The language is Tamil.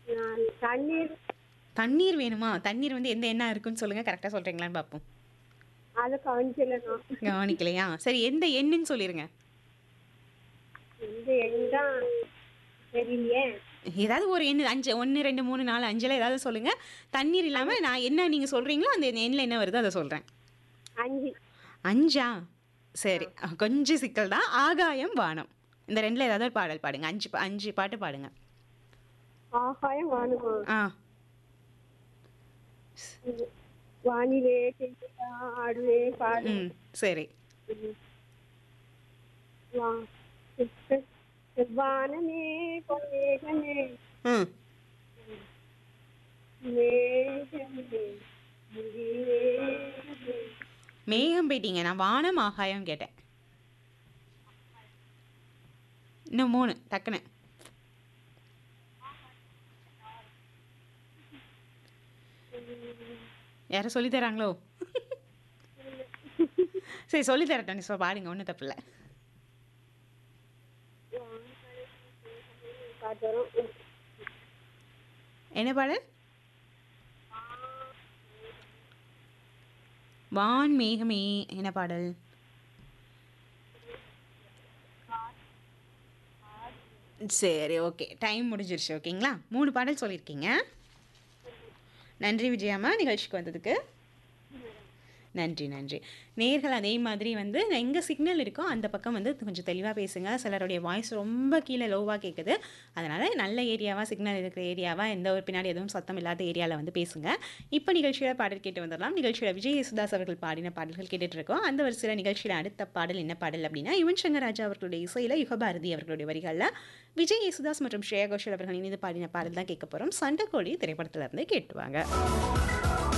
நான் தண்ணீர் தண்ணீர் வேணுமா தண்ணீர் வந்து எந்த எண்ணெய் இருக்குன்னு சொல்லுங்க கரெக்டாக சொல்றீங்களான்னு பார்ப்போம் அதை கவனிச்சல நான் கவனிக்கலையா சரி எந்த எண்ணுன்னு சொல்லிருங்க இந்த எண் தான் தெரியலையே ஏதாவது ஒரு எண்ணு அஞ்சு ஒன்று ரெண்டு மூணு நாலு அஞ்சில் ஏதாவது சொல்லுங்க தண்ணீர் இல்லாமல் நான் என்ன நீங்கள் சொல்றீங்களோ அந்த எண்ணில் என்ன வருதோ அதை சொல்கிறேன் அஞ்சு அஞ்சா சரி கொஞ்சம் சிக்கல் தான் ஆகாயம் வானம் இந்த ரெண்டில் ஏதாவது ஒரு பாடல் பாடுங்க அஞ்சு பா- அஞ்சு பாட்டு பாடுங்க ஆகாயம் வானுமா ஆ வானிலே ஆடுவே பாடு ம் சரி வா வானமே பொன்னேகமே ம் மேகமே முடிவே மேகம் போயிட்டீங்க நான் வானம் ஆகாயம் கேட்டேன் இன்னும் மூணு டக்குன்னு யாரும் சொல்லி தராங்களோ சரி சொல்லி தரட்டும் நீ சொ- பாடுங்க ஒன்றும் தப்பு இல்லை பாட்டு வரும் என்ன பாடல் வான் மேகமே என்ன பாடல் சரி ஓகே டைம் முடிஞ்சிருச்சு ஓகேங்களா மூணு பாடல் சொல்லியிருக்கீங்க நன்றி விஜயாம்மா நிகழ்ச்சிக்கு வந்ததுக்கு நன்றி நன்றி நேர்கள் அதே மாதிரி வந்து எங்கே சிக்னல் இருக்கோ அந்த பக்கம் வந்து கொஞ்சம் தெளிவாக பேசுங்க சிலருடைய வாய்ஸ் ரொம்ப கீழே லோவாக கேட்குது அதனால் நல்ல ஏரியாவாக சிக்னல் இருக்கிற ஏரியாவாக எந்த ஒரு பின்னாடி எதுவும் சத்தம் இல்லாத ஏரியாவில் வந்து பேசுங்க இப்போ நிகழ்ச்சியில் பாடல் கேட்டு வந்துடலாம் நிகழ்ச்சியில் விஜய் யேசுதாஸ் அவர்கள் பாடின பாடல்கள் கேட்டுட்டு இருக்கோம் அந்த வரிசையில் நிகழ்ச்சியில் அடுத்த பாடல் என்ன பாடல் அப்படின்னா யுவன் சங்கர் ராஜா அவர்களுடைய இசையில் யுகபாரதி அவர்களுடைய வரிகளில் விஜய் யேசுதாஸ் மற்றும் ஸ்ரேயா கோஷல் அவர்கள் இணைந்து பாடின பாடல் தான் கேட்க போகிறோம் சண்டைக்கோழி திரைப்படத்துல இருந்து கேட்டுவாங்க